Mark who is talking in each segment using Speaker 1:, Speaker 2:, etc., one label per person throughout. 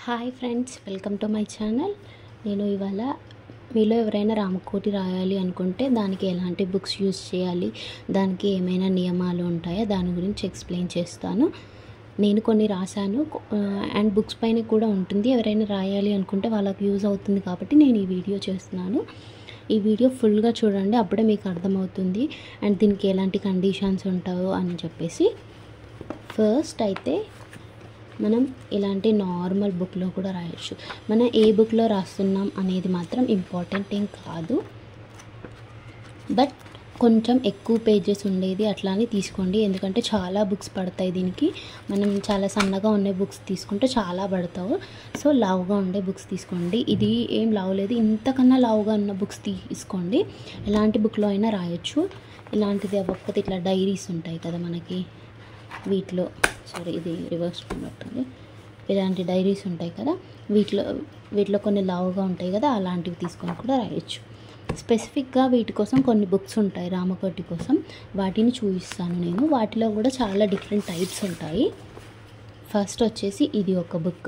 Speaker 1: hi friends welcome to my channel నేను ఇవాళ మీలో ఎవరైనా రామకోటి రాయాలి అనుకుంటే దానికి ఎలాంటి బుక్స్ యూజ్ చేయాలి దానికి ఏమైనా నియమాలు ఉంటాయా దాని గురించి ఎక్స్ప్లెయిన్ చేస్తాను నేను కొన్ని రాశాను అండ్ బుక్స్ పైన కూడా ఉంటుంది ఎవరైనా రాయాలి అనుకుంటే వాళ్ళకి యూజ్ అవుతుంది కాబట్టి నేను ఈ వీడియో చేస్తున్నాను ఈ వీడియో ఫుల్గా చూడండి అప్పుడే మీకు అర్థమవుతుంది అండ్ దీనికి ఎలాంటి కండిషన్స్ ఉంటాయో అని చెప్పేసి ఫస్ట్ అయితే మనం ఇలాంటి నార్మల్ బుక్లో కూడా రాయొచ్చు మనం ఏ బుక్లో రాస్తున్నాం అనేది మాత్రం ఇంపార్టెంట్ ఏం కాదు బట్ కొంచెం ఎక్కువ పేజెస్ ఉండేది అట్లా అని తీసుకోండి ఎందుకంటే చాలా బుక్స్ పడతాయి దీనికి మనం చాలా సన్నగా ఉండే బుక్స్ తీసుకుంటే చాలా పడతావు సో లావుగా ఉండే బుక్స్ తీసుకోండి ఇది ఏం లావు లేదు ఇంతకన్నా లావుగా ఉన్న బుక్స్ తీసుకోండి ఎలాంటి బుక్లో అయినా రాయొచ్చు ఇలాంటిది అవ్వకపోతే ఇట్లా డైరీస్ ఉంటాయి కదా మనకి వీటిలో సారీ ఇది రివర్స్ పడుతుంది ఇలాంటి డైరీస్ ఉంటాయి కదా వీటిలో వీటిలో కొన్ని లావుగా ఉంటాయి కదా అలాంటివి తీసుకొని కూడా రాయొచ్చు స్పెసిఫిక్గా వీటి కోసం కొన్ని బుక్స్ ఉంటాయి రామకోటి కోసం వాటిని చూపిస్తాను నేను వాటిలో కూడా చాలా డిఫరెంట్ టైప్స్ ఉంటాయి ఫస్ట్ వచ్చేసి ఇది ఒక బుక్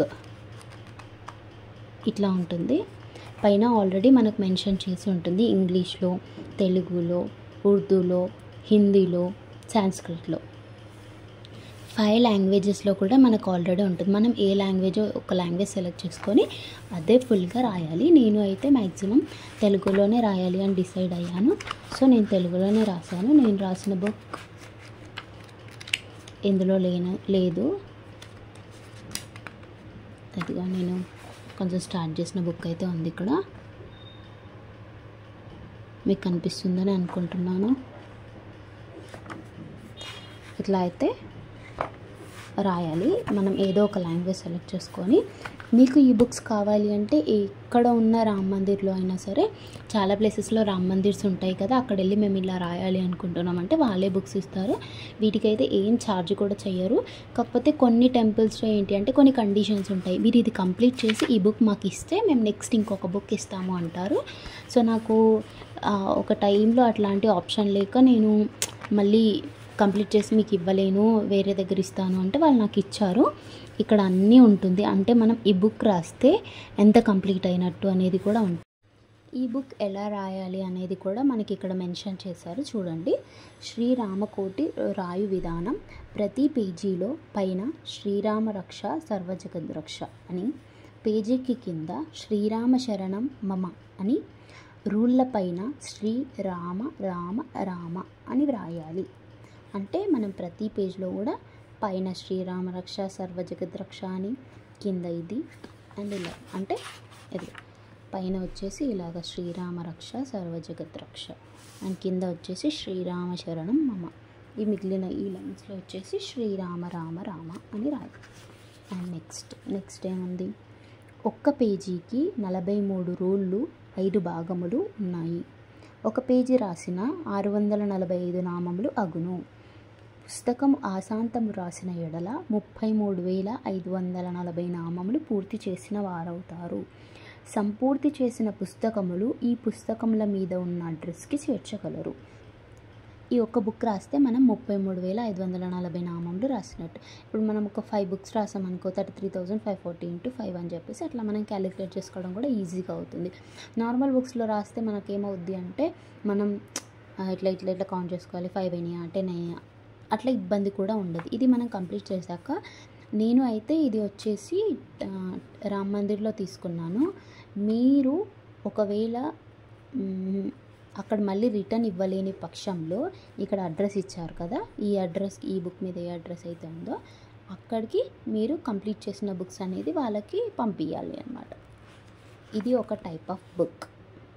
Speaker 1: ఇట్లా ఉంటుంది పైన ఆల్రెడీ మనకు మెన్షన్ చేసి ఉంటుంది ఇంగ్లీష్లో తెలుగులో ఉర్దూలో హిందీలో సాంస్క్రిట్లో ఫైవ్ లాంగ్వేజెస్లో కూడా మనకు ఆల్రెడీ ఉంటుంది మనం ఏ లాంగ్వేజ్ ఒక లాంగ్వేజ్ సెలెక్ట్ చేసుకొని అదే ఫుల్గా రాయాలి నేను అయితే మ్యాక్సిమం తెలుగులోనే రాయాలి అని డిసైడ్ అయ్యాను సో నేను తెలుగులోనే రాశాను నేను రాసిన బుక్ ఎందులో లేన లేదు అదిగా నేను కొంచెం స్టార్ట్ చేసిన బుక్ అయితే ఉంది ఇక్కడ మీకు కనిపిస్తుందని అనుకుంటున్నాను ఇట్లా అయితే రాయాలి మనం ఏదో ఒక లాంగ్వేజ్ సెలెక్ట్ చేసుకొని మీకు ఈ బుక్స్ కావాలి అంటే ఎక్కడ ఉన్న రామ్ మందిర్లో అయినా సరే చాలా ప్లేసెస్లో రామ్ మందిర్స్ ఉంటాయి కదా అక్కడ వెళ్ళి మేము ఇలా రాయాలి అనుకుంటున్నాం అంటే వాళ్ళే బుక్స్ ఇస్తారు వీటికైతే ఏం ఛార్జ్ కూడా చేయరు కాకపోతే కొన్ని టెంపుల్స్లో ఏంటి అంటే కొన్ని కండిషన్స్ ఉంటాయి మీరు ఇది కంప్లీట్ చేసి ఈ బుక్ మాకు ఇస్తే మేము నెక్స్ట్ ఇంకొక బుక్ ఇస్తాము అంటారు సో నాకు ఒక టైంలో అట్లాంటి ఆప్షన్ లేక నేను మళ్ళీ కంప్లీట్ చేసి మీకు ఇవ్వలేను వేరే దగ్గర ఇస్తాను అంటే వాళ్ళు నాకు ఇచ్చారు ఇక్కడ అన్నీ ఉంటుంది అంటే మనం ఈ బుక్ రాస్తే ఎంత కంప్లీట్ అయినట్టు అనేది కూడా ఉంటుంది ఈ బుక్ ఎలా రాయాలి అనేది కూడా మనకి ఇక్కడ మెన్షన్ చేశారు చూడండి శ్రీరామకోటి రాయు విధానం ప్రతి పేజీలో పైన శ్రీరామ రక్ష సర్వజగద్ రక్ష అని పేజీకి కింద శ్రీరామ శరణం మమ అని రూళ్ళ పైన శ్రీరామ రామ రామ అని వ్రాయాలి అంటే మనం ప్రతి పేజ్లో కూడా పైన శ్రీరామ రక్ష సర్వజగత్ రక్ష అని కింద ఇది అండ్ ఇలా అంటే ఇది పైన వచ్చేసి ఇలాగ శ్రీరామ రక్ష సర్వజగత్ రక్ష అండ్ కింద వచ్చేసి శ్రీరామ శరణం మమ ఈ మిగిలిన ఈ లైన్స్లో వచ్చేసి శ్రీరామ రామ రామ అని రాయి అండ్ నెక్స్ట్ నెక్స్ట్ ఏముంది ఒక్క పేజీకి నలభై మూడు రూళ్ళు ఐదు భాగములు ఉన్నాయి ఒక పేజీ రాసిన ఆరు వందల నలభై ఐదు నామములు అగును పుస్తకం ఆశాంతము రాసిన ఎడల ముప్పై మూడు వేల ఐదు వందల నలభై నామములు పూర్తి చేసిన వారవుతారు సంపూర్తి చేసిన పుస్తకములు ఈ పుస్తకముల మీద ఉన్న అడ్రస్కి చేర్చగలరు ఈ ఒక్క బుక్ రాస్తే మనం ముప్పై మూడు వేల ఐదు వందల నలభై నామములు రాసినట్టు ఇప్పుడు మనం ఒక ఫైవ్ బుక్స్ రాసామనుకో thirty three thousand five forty into five అని చెప్పేసి అట్లా మనం క్యాలిక్యులేట్ చేసుకోవడం కూడా ఈజీగా అవుతుంది నార్మల్ బుక్స్లో రాస్తే మనకేమవుద్ది అంటే మనం ఇట్లా ఇట్లా ఇట్లా కౌంట్ చేసుకోవాలి ఫైవ్ అయినాయా టెన్ అయ్యా అట్లా ఇబ్బంది కూడా ఉండదు ఇది మనం కంప్లీట్ చేశాక నేను అయితే ఇది వచ్చేసి రామ్ మందిర్లో తీసుకున్నాను మీరు ఒకవేళ అక్కడ మళ్ళీ రిటర్న్ ఇవ్వలేని పక్షంలో ఇక్కడ అడ్రస్ ఇచ్చారు కదా ఈ అడ్రస్ ఈ బుక్ మీద ఏ అడ్రస్ అయితే ఉందో అక్కడికి మీరు కంప్లీట్ చేసిన బుక్స్ అనేది వాళ్ళకి పంపించాలి అనమాట ఇది ఒక type of book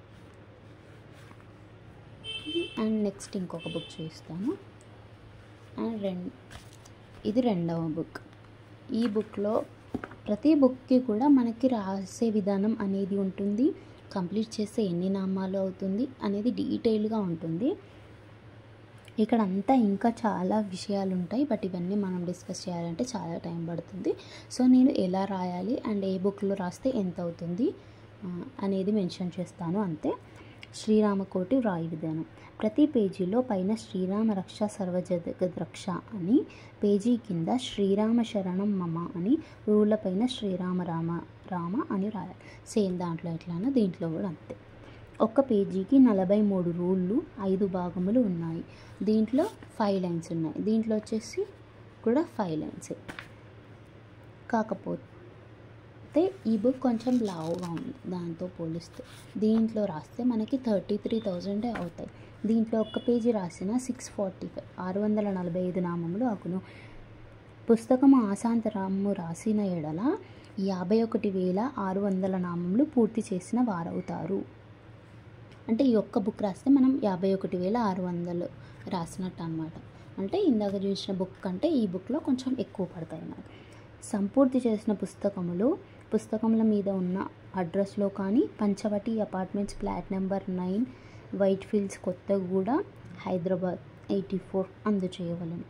Speaker 1: and next ఇంకొక బుక్ చూస్తాను అండ్ రెండు ఇది రెండవ బుక్ ఈ బుక్లో ప్రతి బుక్కి కూడా మనకి రాసే విధానం అనేది ఉంటుంది కంప్లీట్ చేస్తే ఎన్ని నామాలు అవుతుంది అనేది డీటెయిల్గా ఉంటుంది ఇక్కడ అంతా ఇంకా చాలా విషయాలు ఉంటాయి బట్ ఇవన్నీ మనం డిస్కస్ చేయాలంటే చాలా టైం పడుతుంది సో నేను ఎలా రాయాలి అండ్ ఏ బుక్లో రాస్తే ఎంత అవుతుంది అనేది మెన్షన్ చేస్తాను అంతే శ్రీరామకోటి వ్రాయి విధానం ప్రతి పేజీలో పైన శ్రీరామ రక్ష సర్వజగద్రక్ష అని పేజీ కింద శ్రీరామ శరణం మమ అని రూళ్ళ పైన శ్రీరామ రామ రామ అని రాయాలి సేమ్ దాంట్లో ఎట్లానో దీంట్లో కూడా అంతే ఒక్క పేజీకి నలభై మూడు రూళ్ళు ఐదు భాగములు ఉన్నాయి దీంట్లో ఫైవ్ లైన్స్ ఉన్నాయి దీంట్లో వచ్చేసి కూడా ఫైవ్ లైన్స్ కాకపోతే ఈ బుక్ కొంచెం లావుగా ఉంది దాంతో పోలిస్తే దీంట్లో రాస్తే మనకి థర్టీ త్రీ థౌజండే అవుతాయి దీంట్లో ఒక్క పేజీ రాసిన సిక్స్ ఫార్టీ ఫైవ్ ఆరు వందల నలభై ఐదు నామములు అకును పుస్తకము ఆశాంతరాము రాసిన ఎడల యాభై ఒకటి వేల ఆరు వందల నామములు పూర్తి చేసిన వారవుతారు అంటే ఈ ఒక్క బుక్ రాస్తే మనం యాభై ఒకటి వేల ఆరు వందలు రాసినట్టు అనమాట అంటే ఇందాక చూసిన బుక్ కంటే ఈ బుక్లో కొంచెం ఎక్కువ పడతాయి మనకు సంపూర్తి చేసిన పుస్తకములు పుస్తకముల మీద ఉన్న అడ్రస్లో కానీ Panchavati apartments flat number nine White Fields Kothaguda Hyderabad eighty four అందజేయవలను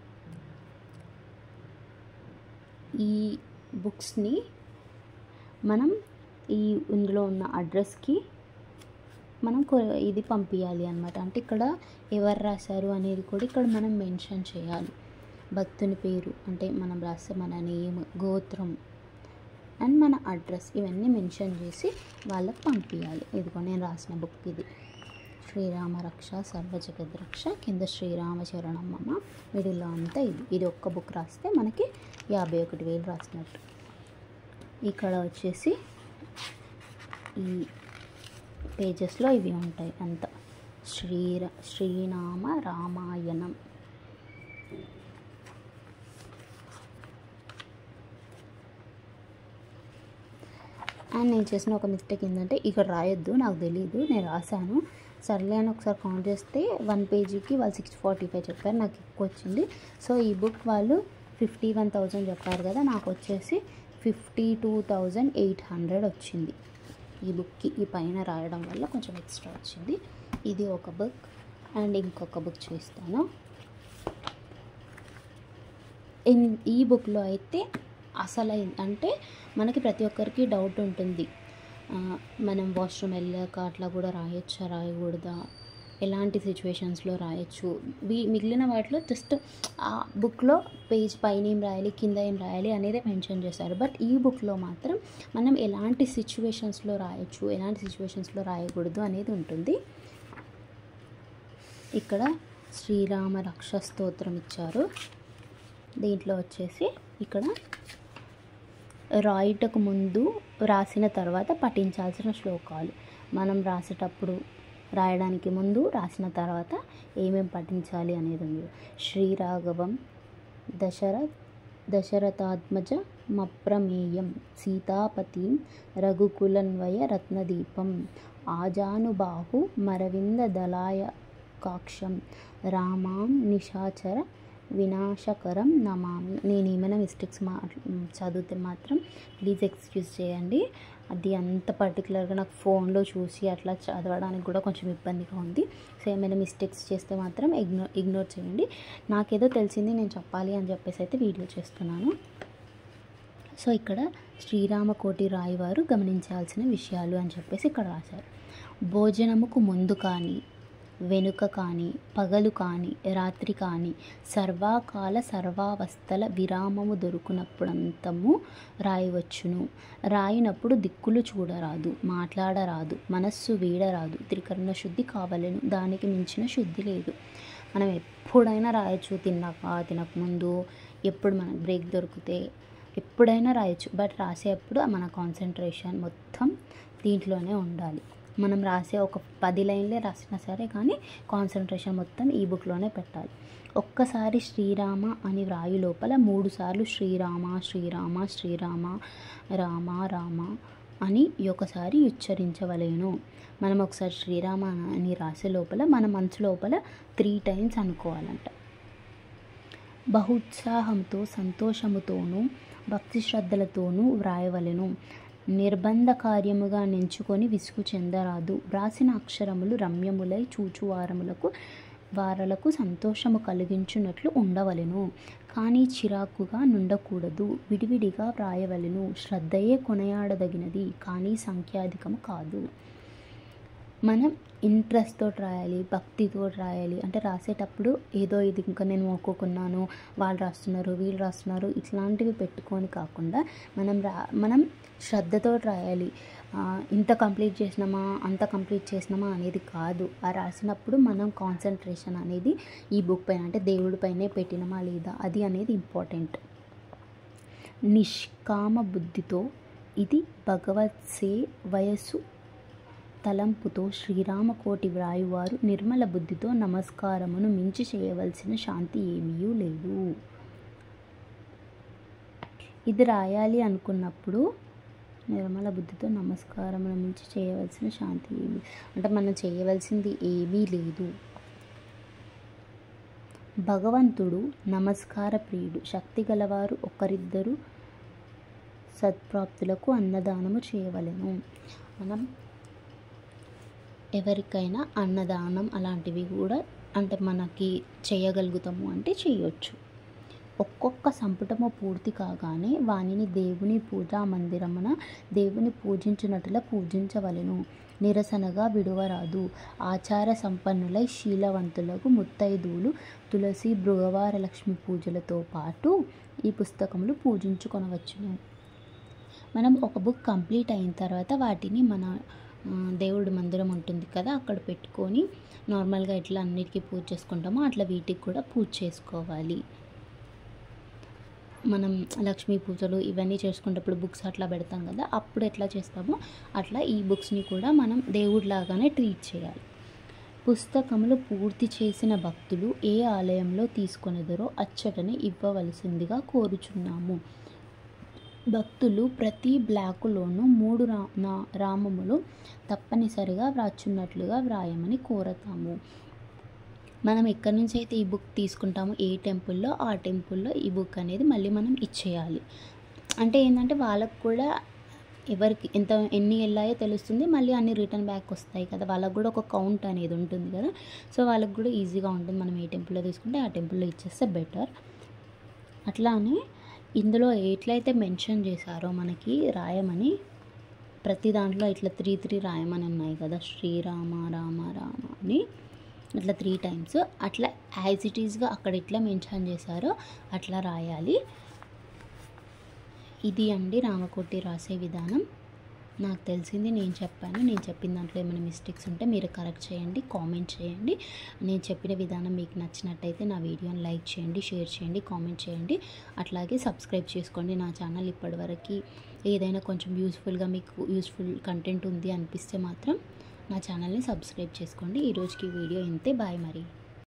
Speaker 1: ఈ బుక్స్ని మనం ఈ ఇందులో ఉన్న అడ్రస్కి మనం కొ- ఇది పంపించాలి అనమాట అంటే ఇక్కడ ఎవరు రాశారు అనేది కూడా ఇక్కడ మనం మెన్షన్ చేయాలి భక్తుని పేరు అంటే మనం రాసే మన నేమ్ గోత్రం అండ్ మన అడ్రస్ ఇవన్నీ మెన్షన్ చేసి వాళ్ళకి పంపించాలి ఇదిగో నేను రాసిన బుక్ ఇది శ్రీరామ రక్ష సర్వజగద్ రక్ష కింద శ్రీరామ చరణం అమ్మ మిడిల్లో అంతా ఇది ఇది ఒక్క బుక్ రాస్తే మనకి యాభై ఒకటి వేలు రాసినట్టు ఇక్కడ వచ్చేసి ఈ పేజెస్లో ఇవి ఉంటాయి అంత శ్రీర శ్రీనామ రామాయణం అండ్ నేను చేసిన ఒక మిస్టేక్ ఏంటంటే ఇక్కడ రాయొద్దు నాకు తెలియదు నేను రాశాను సర్లే అని ఒకసారి కౌంట్ చేస్తే వన్ పేజీకి వాళ్ళు సిక్స్ ఫార్టీ ఫైవ్ చెప్పారు నాకు ఎక్కువ వచ్చింది సో ఈ బుక్ వాళ్ళు ఫిఫ్టీ వన్ థౌజండ్ చెప్పారు కదా నాకు వచ్చేసి fifty two thousand eight hundred వచ్చింది ఈ బుక్కి ఈ పైన రాయడం వల్ల కొంచెం ఎక్స్ట్రా వచ్చింది ఇది ఒక బుక్ అండ్ ఇంకొక బుక్ చూస్తాను ఇన్ ఈ బుక్లో అయితే అసలు అంటే మనకి ప్రతి ఒక్కరికి డౌట్ ఉంటుంది ఆ, మనం వాష్రూమ్ వెళ్ళాక అట్లా కూడా రాయొచ్చా రాయకూడదా ఎలాంటి సిచ్యువేషన్స్లో రాయొచ్చు వీ మిగిలిన వాటిలో జస్ట్ ఆ బుక్లో పేజ్ పైన ఏం రాయాలి కింద ఏం రాయాలి అనేది మెన్షన్ చేశారు బట్ ఈ బుక్లో మాత్రం మనం ఎలాంటి సిచ్యువేషన్స్లో రాయొచ్చు ఎలాంటి సిచ్యువేషన్స్లో రాయకూడదు అనేది ఉంటుంది ఇక్కడ శ్రీరామ రక్ష స్తోత్రం ఇచ్చారు దీంట్లో వచ్చేసి ఇక్కడ రాయుటకు ముందు రాసిన తర్వాత పఠించాల్సిన శ్లోకాలు మనం రాసేటప్పుడు రాయడానికి ముందు రాసిన తర్వాత ఏమేం పఠించాలి అనేది ఉంది శ్రీరాఘవం దశరథ్ దశరథాత్మజ మప్రమేయం సీతాపతిం రఘుకులన్వయ రత్నదీపం ఆజానుబాహు మరవింద దళాయ కాక్షం రామాం నిశాచర వినాశకరం నమామి నేను ఏమైనా మిస్టేక్స్ మా చదివితే మాత్రం ప్లీజ్ ఎక్స్క్యూజ్ చేయండి అది అంత పర్టికులర్గా నాకు ఫోన్లో చూసి అట్లా చదవడానికి కూడా కొంచెం ఇబ్బందిగా ఉంది సో ఏమైనా మిస్టేక్స్ చేస్తే మాత్రం ఇగ్నోర్ ఇగ్నోర్ చేయండి నాకేదో తెలిసింది నేను చెప్పాలి అని చెప్పేసి అయితే వీడియో చేస్తున్నాను సో ఇక్కడ శ్రీరామకోటి రాయి వారు గమనించాల్సిన విషయాలు అని చెప్పేసి ఇక్కడ రాశారు భోజనముకు ముందు కానీ వెనుక కానీ పగలు కానీ రాత్రి కానీ సర్వాకాల సర్వావస్థల విరామము దొరుకునప్పుడంతము రాయవచ్చును రాయినప్పుడు దిక్కులు చూడరాదు మాట్లాడరాదు మనస్సు వీడరాదు త్రికరణ శుద్ధి కావలేను దానికి మించిన శుద్ధి లేదు మనం ఎప్పుడైనా రాయొచ్చు తిన్నాక తినకముందు ఎప్పుడు మనకు బ్రేక్ దొరికితే ఎప్పుడైనా రాయొచ్చు బట్ రాసేటప్పుడు మన కాన్సన్ట్రేషన్ మొత్తం దీంట్లోనే ఉండాలి మనం రాసే ఒక పది లైన్లే రాసినా సరే కానీ కాన్సన్ట్రేషన్ మొత్తం ఈ బుక్లోనే పెట్టాలి ఒక్కసారి శ్రీరామ అని వ్రాయి లోపల మూడు సార్లు శ్రీరామ శ్రీరామ శ్రీరామ రామ రామ అని ఒకసారి ఉచ్చరించవలేను మనం ఒకసారి శ్రీరామ అని రాసే లోపల మన మనసు లోపల త్రీ టైమ్స్ అనుకోవాలంట బహుత్సాహంతో సంతోషముతోనూ భక్తి శ్రద్ధలతోనూ వ్రాయవలెను నిర్బంధ కార్యముగా నెంచుకొని విసుగు చెందరాదు వ్రాసిన అక్షరములు రమ్యములై చూచువారములకు వారలకు సంతోషము కలిగించున్నట్లు ఉండవలెను కానీ చిరాకుగా నుండకూడదు విడివిడిగా వ్రాయవలెను శ్రద్ధయే కొనయాడదగినది కానీ సంఖ్యాధికము కాదు మనం ఇంట్రెస్ట్తో రాయాలి భక్తితో రాయాలి అంటే రాసేటప్పుడు ఏదో ఇది ఇంకా నేను మొక్కుకున్నాను వాళ్ళు రాస్తున్నారు వీళ్ళు రాస్తున్నారు ఇట్లాంటివి పెట్టుకొని కాకుండా మనం రా మనం శ్రద్ధతో రాయాలి ఆ, ఇంత కంప్లీట్ చేసినామా అంత కంప్లీట్ చేసినామా అనేది కాదు ఆ రాసినప్పుడు మనం కాన్సన్ట్రేషన్ అనేది ఈ బుక్ పైన అంటే దేవుడి పైనే పెట్టినామా లేదా అది అనేది ఇంపార్టెంట్ నిష్కామ బుద్ధితో ఇది భగవత్ సే వయస్సు తలంపుతో శ్రీరామకోటి వ్రాయువారు నిర్మల బుద్ధితో నమస్కారమును మించి చేయవలసిన శాంతి ఏమీ లేదు ఇది రాయాలి అనుకున్నప్పుడు నిర్మల బుద్ధితో నమస్కారమును మించి చేయవలసిన శాంతి ఏమి అంటే మనం చేయవలసింది ఏమీ లేదు భగవంతుడు నమస్కార ప్రియుడు శక్తి గలవారు ఒకరిద్దరు సత్ప్రాప్తులకు అన్నదానము చేయవలెను మనం ఎవరికైనా అన్నదానం అలాంటివి కూడా అంటే మనకి చేయగలుగుతాము అంటే చేయొచ్చు ఒక్కొక్క సంపుటము పూర్తి కాగానే వానిని దేవుని పూజా మందిరమున దేవుని పూజించినట్ల పూజించవలెను నిరసనగా విడువరాదు ఆచార సంపన్నులై శీలవంతులకు ముత్తైదువులు తులసి భృగవార లక్ష్మి పూజలతో పాటు ఈ పుస్తకములు పూజించుకొనవచ్చును మనం ఒక బుక్ కంప్లీట్ అయిన తర్వాత వాటిని మన ఆ, దేవుడి మందిరం ఉంటుంది కదా అక్కడ పెట్టుకొని నార్మల్గా ఎట్లా అన్నిటికీ పూజ చేసుకుంటామో అట్లా వీటికి కూడా పూజ చేసుకోవాలి మనం లక్ష్మీ పూజలు ఇవన్నీ చేసుకునేటప్పుడు బుక్స్ అట్లా పెడతాం కదా అప్పుడు ఎట్లా చేస్తామో అట్లా ఈ బుక్స్ని కూడా మనం దేవుడిలాగానే ట్రీట్ చేయాలి పుస్తకములు పూర్తి చేసిన భక్తులు ఏ ఆలయంలో తీసుకొనిదరో అచ్చటనే ఇవ్వవలసిందిగా కోరుచున్నాము భక్తులు ప్రతి బ్లాకులోనూ మూడు రా నా రామములు తప్పనిసరిగా వ్రాచున్నట్లుగా వ్రాయమని కోరతాము మనం ఎక్కడి నుంచి అయితే ఈ బుక్ తీసుకుంటామో ఏ టెంపుల్లో ఆ టెంపుల్లో ఈ బుక్ అనేది మళ్ళీ మనం ఇచ్చేయాలి అంటే ఏంటంటే వాళ్ళకు కూడా ఎవరికి ఎంత ఎన్ని వెళ్ళాయో తెలుస్తుంది మళ్ళీ అన్ని రిటర్న్ బ్యాక్ వస్తాయి కదా వాళ్ళకు కూడా ఒక కౌంట్ అనేది ఉంటుంది కదా సో వాళ్ళకి కూడా ఈజీగా ఉంటుంది మనం ఏ టెంపుల్లో తీసుకుంటే ఆ టెంపుల్లో ఇచ్చేస్తే బెటర్ అట్లానే ఇందులో ఎట్లయితే మెన్షన్ చేశారో మనకి రాయమని ప్రతి దాంట్లో ఇట్లా త్రీ త్రీ రాయమని ఉన్నాయి కదా శ్రీరామ రామ రామ అని అట్లా త్రీ టైమ్స్ అట్లా యాజ్ ఇట్ ఈస్గా అక్కడ ఎట్లా మెన్షన్ చేశారో అట్లా రాయాలి ఇది అండి రామకోటి రాసే విధానం నాకు తెలిసింది నేను చెప్పాను నేను చెప్పిన దాంట్లో ఏమైనా మిస్టేక్స్ ఉంటే మీరు కరెక్ట్ చేయండి కామెంట్ చేయండి నేను చెప్పిన విధానం మీకు నచ్చినట్టయితే నా వీడియోని లైక్ చేయండి షేర్ చేయండి కామెంట్ చేయండి అట్లాగే సబ్స్క్రైబ్ చేసుకోండి నా ఛానల్ ఇప్పటివరకు ఏదైనా కొంచెం యూస్ఫుల్గా మీకు యూస్ఫుల్ కంటెంట్ ఉంది అనిపిస్తే మాత్రం నా ఛానల్ని సబ్స్క్రైబ్ చేసుకోండి ఈ రోజుకి వీడియో ఇంతే బాయ్ మరి